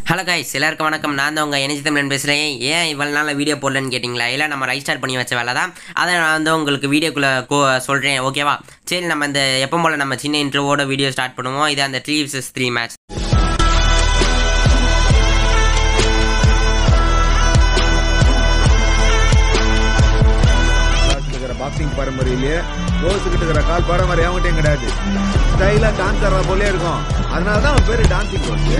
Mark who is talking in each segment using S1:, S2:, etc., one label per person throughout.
S1: Hello guys எல்லாருக்கும் வணக்கம் நான் தான் உங்கள் எனி தமிழன் பேசுகிறேன் ஏன் இவ்வளோ நாள் வீடியோ போடலன்னு கேட்டிங்களா இல்லை நம்ம ரைஸ்டார் பண்ணி வச்ச வேலை தான் அதை நான் வந்து உங்களுக்கு வீடியோக்குள்ளே கோ சொல்கிறேன் ஓகேவா சரி நம்ம இந்த எப்போ போல் நம்ம சின்ன இன்ட்ரோவோட வீடியோ ஸ்டார்ட் பண்ணுவோம் இது அந்த த்ரீ விசஸ் த்ரீ மேட்ச்
S2: பாக்ஸ்ல இருக்கிற பாக்ஸிங் பரம்பரையிலேயே ரோஸ் கிட்ட இருக்கிற கால் பரம்பரை அவங்ககிட்டயும் கிடையாது ஸ்டைலா டான்ஸ் ஆடுற போலே இருக்கும் அதனால தான் அவன் பேரு டான்சிங் ரோஸ்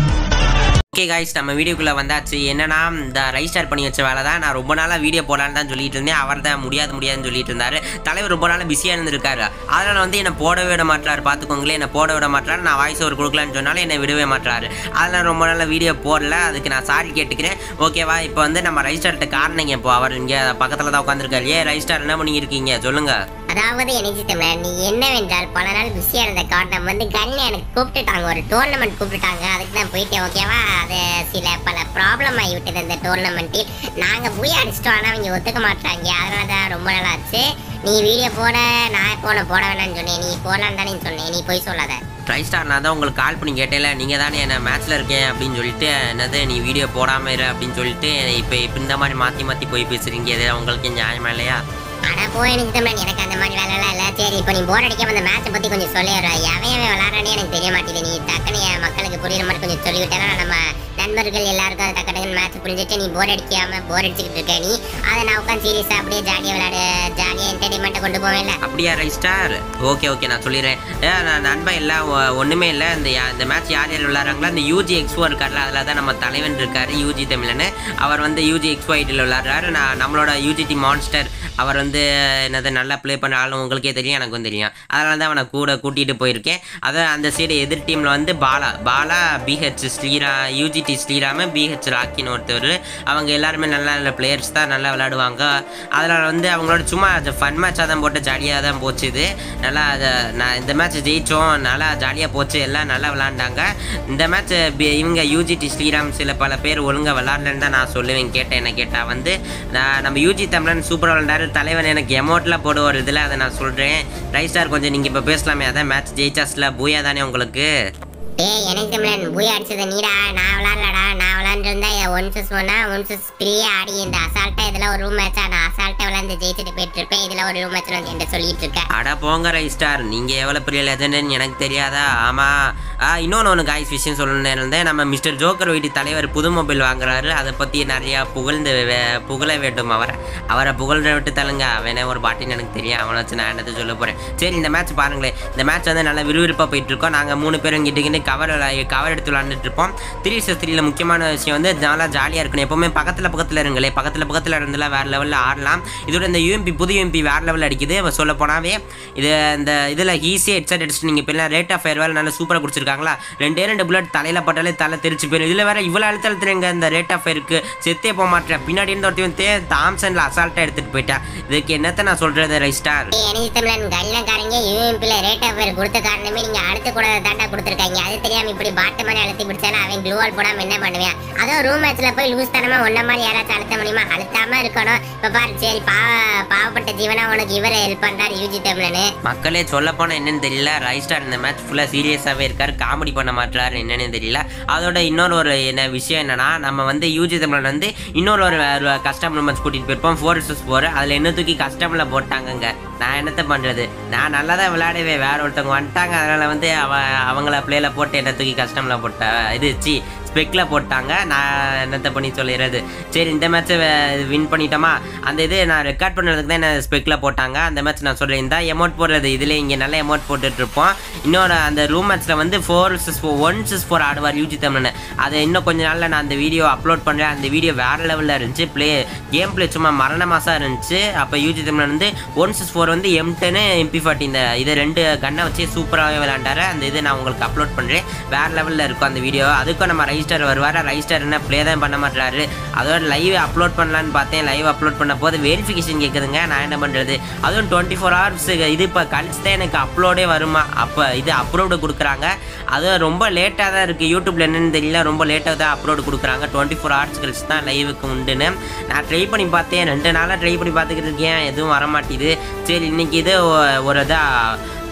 S1: ஓகே காய்ஸ் நம்ம வீடியோக்குள்ளே வந்தாச்சு என்னன்னா இந்த ரைஸ்டார் பண்ணி வச்ச வேலை தான் நான் ரொம்ப நாளாக வீடியோ போடலான்னு தான் சொல்லிட்டு இருந்தேன் அவர் தான் முடியாது முடியாதுன்னு சொல்லிட்டு இருந்தாரு தலைவர் ரொம்ப நாளாக பிஸியாக இருந்திருக்காரு அதனால் வந்து என்னை போட விட மாட்டாரு பார்த்துக்கோங்களேன் என்னை போட விட மாட்டாரு நான் வாய்ஸ் ஓவர் கொடுக்கலான்னு சொன்னாலும் என்னை விடவே மாட்டாரு அதனால் ரொம்ப நாளாக வீடியோ போடல அதுக்கு நான் சாரி கேட்டுக்கிறேன் ஓகேவா இப்போ வந்து நம்ம ரைஸ்டார்ட்ட காரணங்க இப்போ அவர் இங்கே பக்கத்தில் தான் உட்காந்துருக்காரு ஏன் ரைஸ்டார் என்ன பண்ணியிருக்கீங்க சொல்லுங்கள்
S3: அதாவது எனக்கு தமிழர் நீ என்னவென்றால் பல நாள் பிஸியா இருந்த காட்டம் வந்து கண்ணு எனக்கு கூப்பிட்டுட்டாங்க ஒரு டோர்னமெண்ட் கூப்பிட்டுட்டாங்க அதுக்கு நான் போயிட்டேன் ஓகேவா அது சில பல ப்ராப்ளம் ஆகிவிட்டது அந்த டோர்னமெண்ட்டில் நாங்கள் போய் அடிச்சிட்டோம் ஆனால் அவங்க ஒத்துக்க மாட்டாங்க அதனால தான் ரொம்ப நாள் ஆச்சு நீ வீடியோ போட நான் போன போட வேணாம்னு சொன்னேன் நீ போடலான்னு தானே சொன்னேன் நீ போய் சொல்லாத
S1: ட்ரைஸ்டார் நான் தான் உங்களுக்கு கால் பண்ணி கேட்டேல நீங்கள் தானே என்ன மேட்ச்சில் இருக்கேன் அப்படின்னு சொல்லிட்டு என்னது நீ வீடியோ போடாமல் இரு அப்படின்னு சொல்லிட்டு இப்போ இப்போ இந்த மாதிரி மாற்றி மாற்றி போய் பேசுகிறீங்க இது உங்களுக்கு நியாயமா இல்லையா
S3: ஆனா போய் எனக்கு தமிழன் எனக்கு அந்த மாதிரி வேலைலாம் இல்லை சரி இப்போ நீ போர் அடிக்காம அந்த மேட்சை பற்றி கொஞ்சம் சொல்லிடுற எவன் எவன் விளாட்றானே எனக்கு தெரிய மாட்டேங்குது நீ டக்குனு என் மக்களுக்கு புரியுற மாதிரி கொஞ்சம் சொல்லிவிட்டேன்னா நம்ம நண்பர்கள் எல்லாருக்கும் அது டக்கு டக்குன்னு மேட்ச் புரிஞ்சுட்டு நீ போர் அடிக்காம போர் அடிச்சுக்கிட்டு இருக்க நீ அதை நான் உட்காந்து சீரியஸாக அப்படியே ஜாலியாக விளையாடு ஜாலியாக என்டர்டைன்மெண்ட்டை கொண்டு போவேன்ல
S1: அப்படியா ரைஸ்டார் ஓகே ஓகே நான் சொல்லிடுறேன் ஏ, நான் நண்பன் எல்லாம் ஒ- ஒண்ணுமே இல்லை இந்த யா- இந்த மேட்ச் யார் யார் விளாட்றாங்களோ அந்த யூஜி எக்ஸ்ஓ இருக்கார்ல அதில் தான் நம்ம தலைவன் இருக்காரு யூஜி தமிழன் அவர் வந்து யூஜி எக்ஸ்ஓ ஐடியில் விளாட்றாரு நான் நம்மளோட யூஜிடி மான்ஸ்டர் அவர் வந்து என்னது நல்லா ப்ளே பண்ண ஆளும் உங்களுக்கே தெரியும் எனக்கும் தெரியும் அதனால தான் அவனை கூட கூட்டிகிட்டு போயிருக்கேன் அதான் அந்த சைடு எதிர் டீமில் வந்து பாலா பாலா பிஹெச் ஸ்ரீரா யூஜிடி ஸ்ரீராம பிஹெச் ராக்கின்னு ஒருத்தர் அவங்க எல்லாருமே நல்ல நல்ல பிளேயர்ஸ் தான் நல்லா விளையாடுவாங்க அதனால் வந்து அவங்களோட சும்மா ஃபன் மேட்சாக தான் போட்டு ஜாலியாக தான் போச்சு இது நல்லா அதை நான் இந்த மேட்ச் ஜெயித்தோம் நல்லா ஜாலியாக போச்சு எல்லாம் நல்லா விளாண்டாங்க இந்த மேட்ச் இவங்க யூஜிடி ஸ்ரீராம் சில பல பேர் ஒழுங்காக விளாட்லன்னு தான் நான் சொல்லுவேன் கேட்டேன் என்ன கேட்டால் வந்து நான் நம்ம யூஜி தமிழன் சூப்பராக விளாண்டாரு தலைவன் எனக்கு எமௌண்ட்டில் போட ஒரு இதில் அதை நான் சொல்கிறேன் ரைட் ஸ்டார் கொஞ்சம் நீங்கள் இப்போ பேசலாமே அதான் மேட்ச் ஜெயிச்சாஸ்ல பூயா தானே உங்களுக்கு
S3: டேய் எனக்கு தமிழன் பூய் அடிச்சது நீடா நான் விளாட்லடா நான் விளாண்டுருந்தா ஒன் சிக்ஸ் ஒன்னா ஒன் சிக்ஸ் த்ரீயே ஆடி இந்த அசால்ட்டா இதெல்லாம் ஒரு ரூம் மேட்சா நான் அசால்ட்டா விளாண்டு ஜெயிச்சுட்டு போயிட்டு இருப்பேன் இதுல ஒரு ரூம் மேட்ச் வந்து என்கிட்ட சொல்லிட்டு இருக்கேன்
S1: அட போங்க ரை ஸ்டார் நீங்கள் எவ்வளோ பெரிய லெஜண்டுன்னு எனக்கு தெரியாதா ஆமாம் ஆ இன்னொன்று ஒன்று காய்ஸ் விஷயம் சொல்லணும்னு இருந்தேன் நம்ம மிஸ்டர் ஜோக்கர் வீட்டு தலைவர் புது மொபைல் வாங்குறாரு அதை பற்றி நிறையா புகழ்ந்து வே- புகழ வேண்டும் அவரை அவரை புகழ்ற விட்டு தள்ளுங்க அவனே ஒரு பாட்டின்னு எனக்கு தெரியும் அவனை வச்சு நான் என்னத்தை சொல்ல போகிறேன் சரி இந்த மேட்ச் பாருங்களேன் இந்த மேட்ச் வந்து நல்லா விறுவிறுப்பாக போயிட்டு இருக்கோம் நாங்கள் மூணு பேரும் கிட்ட கிட்ட கவர் கவர் எடுத்து விளாண்டுட்டு இருப்போம் த்ரீ சிக்ஸ் த்ரீல முக்கியமான விஷயம் வந்து நல்லா ஜாலியாக இருக்கணும் எப்போவுமே பக்கத்தில் பக்கத்தில் இருங்களே பக்கத்தில் பக்கத்தில் இருந்தெல்லாம் வேறு லெவலில் ஆடலாம் இதோட இந்த யூஎம்பி புது யூஎம்பி வேறு லெவலில் அடிக்குது சொல்ல போனாவே இது இந்த இதில் ஈஸியாக ஹெட்செட் அடிச்சுட்டு நீங்கள் இப்போ ரேட் ஆஃப் ஃபயர் வேறு நல்லா சூப்பராக கொடுத்துருக்காங்களா ரெண்டே ரெண்டு புல்லட் தலையில் பட்டாலே தலை தெரிச்சு போயிடும் இதில் வேறு இவ்வளோ அழுத்த அழுத்துறீங்க இந்த ரேட் ஆஃப் ஃபயருக்கு செத்தே போக மாட்டேன் பின்னாடி இருந்த ஒருத்தையும் தே தாம்சனில் அசால்ட்டாக எடுத்துகிட்டு போயிட்டேன் இதுக்கு என்னத்தை நான் சொல்கிறது ரைஸ்டார்
S3: டேய், எனக்கு தமிழன் கள்ளக்காரங்க யூஎம்பில ரேட் ஆஃப் ஃபயர் கொடுத்த காரணமே நீங்க அடுத்து கூட தாண்டா கொடுத்துருக்காங்க அது தெரியாம இப்படி பாட்டு மாதிரி அழுத்தி பிடிச்சாலும் அவன் க்ளூவால் போடாம என்ன பண்ணுவேன் அதுவும் ரூம் மேட்ச்ல போய் லூஸ் தனமா ஒன்ன மாதிரி யாராச்சும் அழுத்த முடியுமா அழுத்தாம இருக்கணும் இப்ப பாரு சரி பாவ பாவப்பட்ட ஜீவனா உனக்கு இவரை ஹெல்ப் பண்றாரு யூஜி தமிழனு
S1: மக்களே சொல்ல போனால் என்னன்னு தெரியல ரைஸ்டார் இந்த மேட்ச் ஃபுல்லாக சீரியஸாகவே இருக்கார் காமெடி பண்ண மாட்டாரு என்னன்னு தெரியல அதோட இன்னொரு ஒரு என்ன விஷயம் என்னன்னா நம்ம வந்து யூஜி தமிழன் வந்து இன்னொரு ஒரு கஸ்டமர் மேட்ச் கூட்டிகிட்டு போயிருப்போம் ஃபோர் vs ஃபோர் அதில் என்ன தூக்கி கஸ்டமில் போட்டாங்கங்க நான் என்னத்த பண்ணுறது நான் நல்லா தான் விளையாடுவேன் வேற ஒருத்தவங்க வந்துட்டாங்க அதனால் வந்து அவ அவங்கள பிளேல போட்டு என்ன தூக்கி கஸ்டமில் போட்ட இது சி ஸ்பெக்கில் போட்டாங்க நான் என்னத்த பண்ணி சொல்லிடுறது சரி இந்த மேட்ச்சை வின் பண்ணிட்டோமா அந்த இது நான் ரெக்கார்ட் பண்ணுறதுக்கு தான் என்ன ஸ்பெக்கில் போட்டாங்க அந்த மேட்ச் நான் சொல்கிறேன் இந்த எமௌண்ட் போடுறது இதில் இங்கே நல்ல எமௌண்ட் போட்டுட்ருப்போம் இன்னொரு அந்த ரூம் மேட்ச்சில் வந்து ஃபோர் சிஸ் ஃபோர் ஒன் சிஸ் ஃபோர் ஆடுவார் யூஜி தமிழன் அதை இன்னும் கொஞ்ச நாளில் நான் அந்த வீடியோ அப்லோட் பண்ணுறேன் அந்த வீடியோ வேறு லெவலில் இருந்துச்சு ப்ளே கேம் ப்ளே சும்மா மரண மாதம் இருந்துச்சு அப்போ யூஜி தமிழன் வந்து ஒன் சிஸ் ஃபோர் வந்து எம் டென்னு எம்பி ஃபார்ட்டி இந்த இதை ரெண்டு கண்ணை வச்சு சூப்பராகவே விளையாண்டாரு அந்த இது நான் உங்களுக்கு அப்லோட் பண்ணுறேன் வேறு லெவலில் இருக்கும் அந்த வீடியோ அதுக்கும் நம்ம ரைஸ்டர் வருவார் ரைஸ்டர் என்ன ப்ளே தான் பண்ண மாட்டாரு அதோட லைவ் அப்லோட் பண்ணலான்னு பார்த்தேன் லைவ் அப்லோட் பண்ண போது வெரிஃபிகேஷன் கேட்குதுங்க நான் என்ன பண்ணுறது அதுவும் டுவெண்ட்டி ஃபோர் ஹவர்ஸ் இது இப்போ கழிச்சு தான் எனக்கு அப்லோடே வருமா அப்போ இது அப்லோடு கொடுக்குறாங்க அதுவும் ரொம்ப லேட்டாக தான் இருக்குது யூடியூப்ல என்னன்னு தெரியல ரொம்ப லேட்டாக தான் அப்லோடு கொடுக்குறாங்க டுவெண்ட்டி ஃபோர் ஹவர்ஸ் கழிச்சு தான் லைவுக்கு உண்டுன்னு நான் ட்ரை பண்ணி பார்த்தேன் ரெண்டு நாளாக ட்ரை பண்ணி பார்த்துக்கிட்டு இருக்கேன் எதுவும் வர மாட்டேது சரி இன்னைக்கு இது ஒ- ஒரு இதாக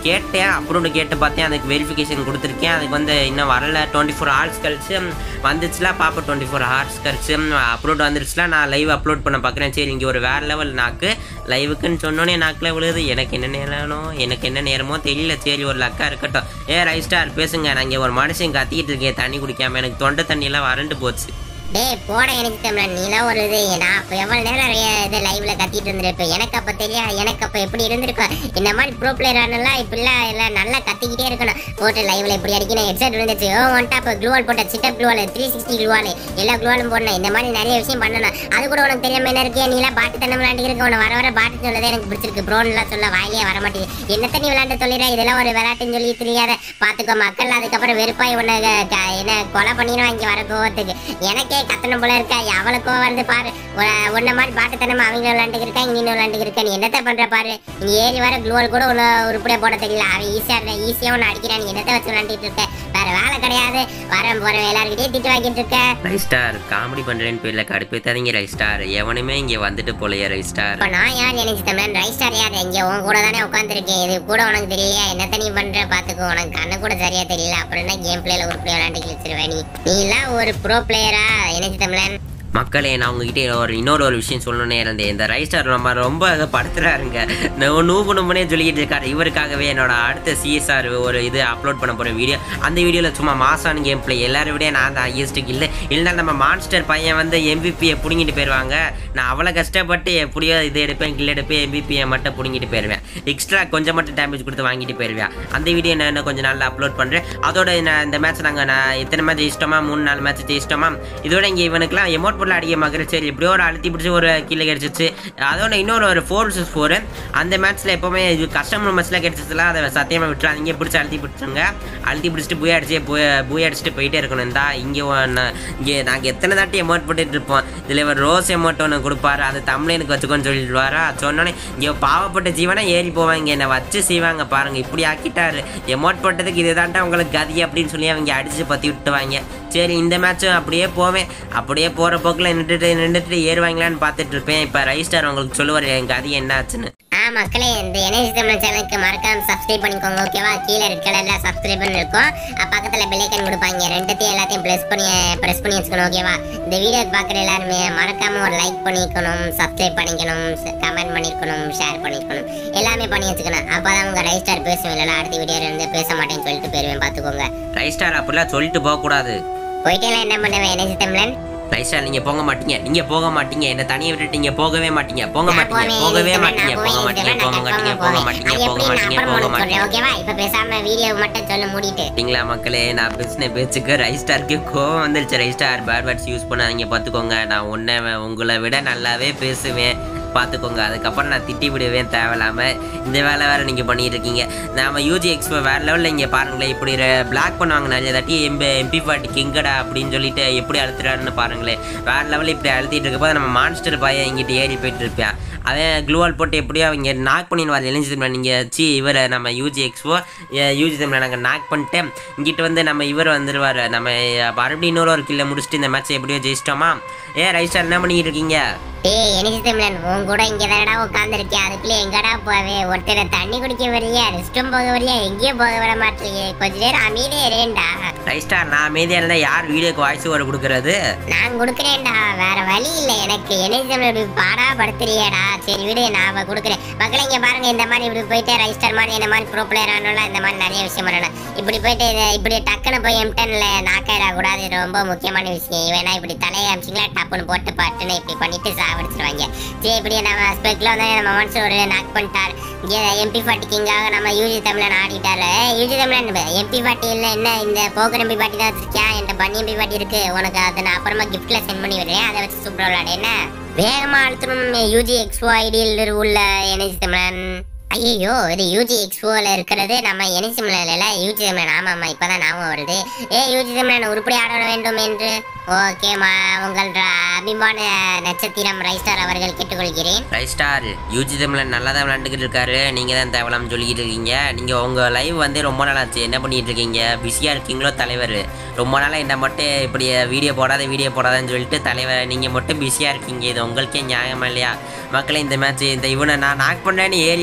S1: கேட்டேன் அப்ரூவ்டு கேட்டு பார்த்தேன் அதுக்கு வெரிஃபிகேஷன் கொடுத்துருக்கேன் அதுக்கு வந்து இன்னும் வரல டுவெண்ட்டி ஃபோர் ஹவர்ஸ் கழிச்சு வந்துச்சுல பார்ப்போம் டுவெண்ட்டி ஃபோர் ஹவர்ஸ் கழிச்சு அப்லோட் வந்துருச்சுல நான் லைவ் அப்லோட் பண்ண பார்க்குறேன் சரி இங்கே ஒரு வேறு லெவல் நாக்கு லைவுக்குன்னு சொன்னோன்னே நாக்கில் விழுது எனக்கு என்ன நேரமோ எனக்கு என்ன நேரமோ தெரியல சரி ஒரு லக்கா இருக்கட்டும் ஏ ரைட் ஸ்டார் பேசுங்க நான் இங்கே ஒரு மனுஷன் கத்திக்கிட்டு இருக்கேன் தண்ணி குடிக்காம எனக்கு தொண்டை தண்ணியெல்லாம் வறண்டு போச்சு
S3: டேய் போட எனக்கு தமிழன் நீலாம் ஒரு இது நான் அப்போ எவ்வளோ நேரம் நிறைய இது லைவ்ல கத்திட்டு இருந்திருப்பேன் எனக்கு அப்போ தெரியாது எனக்கு அப்போ எப்படி இருந்திருக்கும் இந்த மாதிரி ப்ரோ பிளேயர் ஆனலாம் இப்படிலாம் எல்லாம் நல்லா கத்திக்கிட்டே இருக்கணும் போட்டு லைவ்ல இப்படி அடிக்கணும் ஹெட்செட் விழுந்துச்சு ஓ ஒன்ட்டா இப்போ க்ளூவால் போட்ட சிட்டப் க்ளூவால் த்ரீ சிக்ஸ்டி க்ளூவால் எல்லா க்ளூவாலும் போடணும் இந்த மாதிரி நிறைய விஷயம் பண்ணணும் அது கூட உனக்கு தெரியாம என்ன இருக்கு நீலாம் பாட்டு தண்ணி விளையாண்டு இருக்க உன வர வர பாட்டு சொல்லதே எனக்கு பிடிச்சிருக்கு ப்ரோன்லாம் சொல்ல வாயிலே வர மாட்டேங்குது என்ன தண்ணி விளையாண்டு சொல்லிடுற இதெல்லாம் ஒரு விளையாட்டுன்னு சொல்லி தெரியாத பார்த்துக்கோ மக்கள் அதுக்கப்புறம் வெறுப்பாய் உன்னை க- என்ன கொலை பண்ணிடும் இங்கே வர கோவத்துக்கு எனக்கே கத்தணும் போல இருக்கா அவளுக்கோ வந்து பாரு உ- உன்ன மாதிரி பாட்டுத்தனமா அவங்க விளையாண்டுக்கு இருக்கா இங்க விளையாண்டுக்கு இருக்கா நீ என்னத்த பண்ற பாரு நீ ஏறி வர குளோல் கூட உன்னை உருப்படியா போட தெரியல அவன் ஈஸியா இருக்க ஈஸியா உன்னை அடிக்கிறான் நீ என்னத்த வச்சு விளையாண்டுட்டு இருக்க வேற வேலை கிடையாது வர போற எல்லாருக்கிட்டே திட்டு வாங்கிட்டு இருக்க
S1: ரைட் ஸ்டார் காமெடி பண்ணுறேன்னு பேரில் கடுப்பேத்தாதீங்க ரைட் ஸ்டார் எவனுமே இங்கே வந்துட்டு போலையே ரைட் ஸ்டார்
S3: இப்ப நான் யார் நினைச்சு தமிழன் ரைட் ஸ்டார் யார் எங்க உன் கூட தானே உட்காந்துருக்கேன் இது கூட உனக்கு தெரியலையா என்னத்த நீ பண்ற பாத்துக்கோ உனக்கு கண்ணு கூட சரியா தெரியல அப்புறம் என்ன கேம் பிளேல உருப்படியா விளையாண்டு கிழிச்சிருவேன் நீ நீ எல்லாம் ஒரு ப்ரோ பிளேயரா நினைச்சு தமிழன்
S1: மக்களே நான் உங்ககிட்ட ஒரு இன்னொரு ஒரு விஷயம் சொல்லணும்னே இருந்தேன் இந்த ரைட் ஸ்டார் நம்ம ரொம்ப இதை படுத்துறாருங்க நான் நூபு நூபுனே சொல்லிக்கிட்டு இருக்காரு இவருக்காகவே என்னோட அடுத்த சிஎஸ்ஆர் ஒரு இது அப்லோட் பண்ண போகிற வீடியோ அந்த வீடியோவில் சும்மா மாசான கேம் பிளே எல்லாரும் விட நான் தான் ஹையஸ்ட்டுக்கு இல்லை இல்லைனா நம்ம மான்ஸ்டர் பையன் வந்து எம்பிபியை பிடுங்கிட்டு போயிடுவாங்க நான் அவ்வளோ கஷ்டப்பட்டு எப்படியோ இது எடுப்பேன் கில் எடுப்பேன் எம்பிபியை மட்டும் பிடுங்கிட்டு போயிடுவேன் எக்ஸ்ட்ரா கொஞ்சம் மட்டும் டேமேஜ் கொடுத்து வாங்கிட்டு போயிடுவேன் அந்த வீடியோ நான் இன்னும் கொஞ்சம் நாளில் அப்லோட் பண்ணுறேன் அதோட நான் இந்த மேட்ச் நாங்கள் நான் எத்தனை மேட்ச் ஜெயிச்சிட்டோமா மூணு நாலு மேட்ச் ஜெயிச்சிட்டோமா இதோட இங்கே இவனுக்குலாம் எமௌண்ட் பொருள் அடிக்க மகிழ சரி எப்படியோ ஒரு அழுத்தி பிடிச்சி ஒரு கீழே கிடச்சிச்சு அதோட இன்னொரு ஒரு ஃபோர் vs ஃபோர் அந்த மேட்ச்சில் எப்போவுமே இது கஸ்டமர் மேட்ச்சில் கிடச்சிச்சுலாம் அதை சத்தியமாக விட்டுலாம் இங்கே பிடிச்சி அழுத்தி பிடிச்சுங்க அழுத்தி பிடிச்சிட்டு பூய் அடிச்சு பூய் பூய் அடிச்சுட்டு போயிட்டே இருக்கணும் இந்தா இங்கே ஒன்று இங்கே நாங்கள் எத்தனை தாட்டி எமௌண்ட் போட்டுட்டு இருப்போம் இதில் இவர் ரோஸ் எமௌண்ட் ஒன்று கொடுப்பாரு அது தமிழனுக்கு வச்சுக்கோன்னு சொல்லிடுவாரா சொன்னோன்னே இங்கே பாவப்பட்ட ஜீவனா ஏறி போவாங்க என்னை வச்சு செய்வாங்க பாருங்க இப்படி ஆக்கிட்டாரு எமௌண்ட் போட்டதுக்கு இதுதான்டா உங்களுக்கு கதி அப்படின்னு சொல்லி அவங்க அடிச்சு பற்றி விட்டுவாங்க சரி இந்த மேட்சும் அப்படியே போவேன் அப்படியே போகிற போக்கில் நின்றுட்டு நின்றுட்டு ஏறுவாங்களான்னு பார்த்துட்டு இருப்பேன் இப்போ ரைஸ்டார் உங்களுக்கு சொல்லுவார் என் கதி என்ன ஆச்சுன்னு
S3: ஆ மக்களே இந்த எனர்ஜி தமிழ் சேனலுக்கு மறக்காம சப்ஸ்கிரைப் பண்ணிக்கோங்க ஓகேவா கீழே ரெட் கலர்ல சப்ஸ்கிரைப் இருக்கும் அஹ் பக்கத்துல பெல்லைக்கன் கொடுப்பாங்க ரெண்டுத்தையும் எல்லாத்தையும் ப்ரெஸ் பண்ணி ப்ரெஸ் பண்ணி வச்சுக்கணும் ஓகேவா இந்த வீடியோ பார்க்குற எல்லாருமே மறக்காம ஒரு லைக் பண்ணிக்கணும் சப்ஸ்கிரைப் பண்ணிக்கணும் கமெண்ட் பண்ணிருக்கணும் ஷேர் பண்ணிருக்கணும் எல்லாமே பண்ணி வச்சுக்கணும் அப்பதான் உங்க ரைஸ்டார் பேசுவேன் இல்லைனா அடுத்த வீடியோல இருந்து பேச மாட்டேன்னு சொல்லிட்டு போயிருவேன் பார்த்துக்கோங்க
S1: ரைஸ்டார் அப்படிலாம் சொல்லிட்டு போகக்கூடாது
S3: போயிட்டே என்ன பண்ணுவேன் எனர்ஜி தமிழன்
S1: ரைஸ்டார் நீங்கள் போக மாட்டீங்க நீங்கள் போக மாட்டீங்க என்னை தனியை விட்டுட்டு நீங்கள் போகவே மாட்டீங்க போக
S3: நான்
S1: மாட்டீங்க
S3: போவேன்,
S1: போகவே
S3: எனக்கு
S1: மாட்டீங்க
S3: நான்
S1: போக
S3: போவேன்,
S1: மாட்டீங்க
S3: இதெல்லாம்
S1: போக
S3: நான்
S1: மாட்டீங்க
S3: confirm
S1: போக
S3: போவேன்.
S1: மாட்டீங்க
S3: அது
S1: போக
S3: எப்படி நான்
S1: மாட்டீங்க
S3: அப்புறம்
S1: போக
S3: உனக்கு
S1: மாட்டீங்க
S3: சொல்றேன், ஓகேவா இப்ப பேசாம வீடியோ மட்டும் சொல்ல மூடிட்டு
S1: சரிங்களா மக்களே நான் பேசின பேச்சுக்கு ரைஸ்டாருக்கு கோவம் வந்துருச்சு ரைஸ்டார் பேட் வேர்ட்ஸ் யூஸ் பண்ணாதீங்க பார்த்துக்கோங்க நான் உன்னை உங்களை விட நல்லாவே பேசுவேன் பார்த்துக்கோங்க அதுக்கப்புறம் நான் திட்டி விடுவேன் தேவையில்லாமல் இந்த வேலை வேறு நீங்கள் பண்ணிட்டு இருக்கீங்க நாம யூஜி எக்ஸ்போ வேறு லெவலில் இங்கே பாருங்களேன் இப்படி பிளாக் பண்ணுவாங்க நிறைய தாட்டி எம்பி எம்பி பாட்டி கிங்கடா அப்படின்னு சொல்லிட்டு எப்படி அழுத்துறாருன்னு பாருங்களேன் வேறு லெவலில் இப்படி அழுத்திட்டு இருக்கப்போ நம்ம மான்ஸ்டர் பையன் இங்கிட்டு ஏறி போயிட்டு இருப்பேன் அவன் க்ளூவால் போட்டு எப்படியோ அவங்க நாக் பண்ணிடுவார் இளைஞர் தமிழ் நீங்கள் சி இவரை நம்ம யூஜி எக்ஸ்போ யூஜி தமிழை நாங்கள் நாக் பண்ணிட்டு இங்கிட்டு வந்து நம்ம இவர் வந்துடுவார் நம்ம மறுபடியும் இன்னொரு ஒரு கில்ல முடிச்சுட்டு இந்த மேட்ச் எப்படியோ ஜெயிச்சிட்டோமா ஏ ரைஸ்டார் என்ன பண்ணிட்டு இருக்கீங்க
S3: டேய் எனர்ஜி தமிழன் உன் கூட இங்க தானடா உட்காந்துருக்கேன் அதுக்குள்ள எங்கடா போவே ஒருத்தரை தண்ணி குடிக்க வரியா ரெஸ்டும் போக வரியா எங்கேயும் போக விட மாட்டேங்க கொஞ்ச நேரம் அமைதியே இருண்டா
S1: ரைஸ்டார் நான் அமைதியாக இருந்தால் யார் வீடியோக்கு வாய்ஸ் ஓவர் கொடுக்குறது
S3: நான் கொடுக்குறேன்டா வேற வழி இல்ல எனக்கு எனர்ஜி தமிழ் இப்படி பாடா படுத்துறியேடா சரி விடு நான் அவ கொடுக்குறேன் மக்களே இங்க பாருங்க இந்த மாதிரி இப்படி போயிட்டு ரைஸ்டர் மாதிரி இந்த மாதிரி ப்ரோ பிளேயர் ஆனாலும் இந்த மாதிரி நிறைய விஷயம் பண்ணணும் இப்படி போயிட்டு இதை இப்படி டக்குன்னு போய் எம்டன்ல நாக்காயிட கூடாது இது ரொம்ப முக்கியமான விஷயம் இவனா இப்படி தலையை அமிச்சிங்களா டப்புன்னு போட்டு பாட்டுன்னு இப்படி பண்ணிட்டு சாவடிச்சிருவாங்க சரி இப்படி நம்ம ஸ்பெக்ல வந்து நம்ம மனசு ஒரு நாக் பண்ணிட்டார் எம்பி ஃபார்ட்டி கிங்காக நம்ம யூஜி தமிழன் ஆடிட்டாரு யூஜி தமிழன் எம்பி ஃபார்ட்டி இல்லை என்ன இந்த போக்கர் எம்பி ஃபார்ட்டி தான் வச்சிருக்கியா என்கிட்ட பண்ணி எம்பி ஃபார்ட்டி இருக்கு உனக்கு அதை நான் அப்புறமா கிஃப்ட்ல சென்ட் பண்ணி விடுறேன் அதை வச்சு சூப்பராக விளையாடு என்ன வேகமா அழுத்தணும் யூஜி எக்ஸ்ஓ ஐடியில் உள்ள எனர்ஜி தமிழன் ஐயோ இது யூஜி எக்ஸ்போவில் இருக்கிறது நம்ம எனர்ஜி தமிழன்ல யூஜி தமிழன் ஆமாம் ஆமாம் இப்போ தான் ஞாபகம் வருது ஏ யூஜி தமிழன் உருப்படி ஆட வேண்டும் என்று ஓகேம்மா உங்கள் ர- அபிமான நட்சத்திரம் ரைஸ்டார் அவர்கள் கேட்டுக்கொள்கிறேன்
S1: ரைஸ்டார் யூஜி தமிழன் நல்லா தான் விளாண்டுக்கிட்டு இருக்காரு நீங்கள் தான் தேவலாம்னு சொல்லிக்கிட்டு இருக்கீங்க நீங்கள் உங்கள் லைவ் வந்து ரொம்ப நாள் ஆச்சு என்ன பண்ணிட்டு இருக்கீங்க பிஸியாக இருக்கீங்களோ தலைவர் ரொம்ப நாளாக என்ன மட்டும் இப்படி வீடியோ போடாத வீடியோ போடாதன்னு சொல்லிட்டு தலைவர் நீங்கள் மட்டும் பிஸியாக இருக்கீங்க இது உங்களுக்கே நியாயமா இல்லையா மக்களே இந்த மேட்ச் இந்த இவனை நான் நாக் பண்ணேன்னு ஏறி ஏறி போனேன்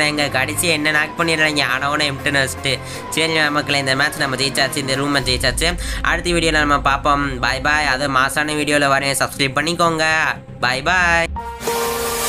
S1: ஆனால் எங்கள் கடைசி என்ன நாக் பண்ணிடுறாங்க ஆனவனை எம்டன் வச்சுட்டு சரி மக்களே இந்த மேட்ச் நம்ம ஜெயிச்சாச்சு இந்த ரூமை ஜெயிச்சாச்சு அடுத்த வீடியோவில் நம்ம பார்ப்போம் பாய் பாய் அது மாசான வீடியோவில் வரேன் சப்ஸ்கிரைப் பண்ணிக்கோங்க பாய் பாய்